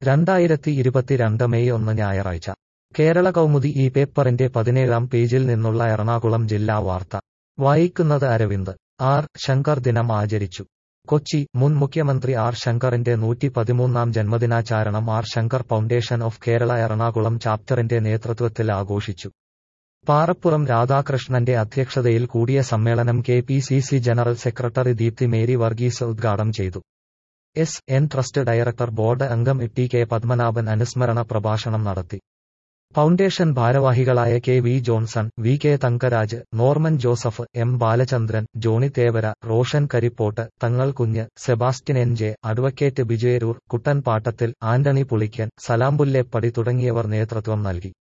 രണ്ടായിരത്തി ഇരുപത്തിരണ്ട് മെയ് ഒന്ന് ഞായറാഴ്ച കേരള കൗമുദി ഈ പേപ്പറിന്റെ പതിനേഴാം പേജിൽ നിന്നുള്ള എറണാകുളം ജില്ലാ വാർത്ത വായിക്കുന്നത് അരവിന്ദ് ആർ ശങ്കർ ദിനം ആചരിച്ചു കൊച്ചി മുൻ മുഖ്യമന്ത്രി ആർ ശങ്കറിന്റെ നൂറ്റി പതിമൂന്നാം ജന്മദിനാചാരണം R Shankar foundation of Kerala Ernakulam ചാപ്റ്ററിന്റെ നേതൃത്വത്തിൽ ആഘോഷിച്ചു പാറപ്പുറം രാധാകൃഷ്ണന്റെ അധ്യക്ഷതയിൽ കൂടിയ സമ്മേളനം K P C C general secretary Deepthi Mary Varghese ഉദ്ഘാടനം ചെയ്തു S N trust director board അംഗം ടി കെ പത്മനാഭൻ അനുസ്മരണ പ്രഭാഷണം നടത്തി ഫൗണ്ടേഷൻ ഭാരവാഹികളായ K V Johnson V K Thankaraj Norman Joseph M Balachandran Johny Thevara Roshan Karippot Thangal Kunju Sebastian N J advocate Bijayaroor Kuttan Pattathil Antony Pulikkan സലാംപുല്ലേപ്പടി തുടങ്ങിയവർ നേതൃത്വം നൽകി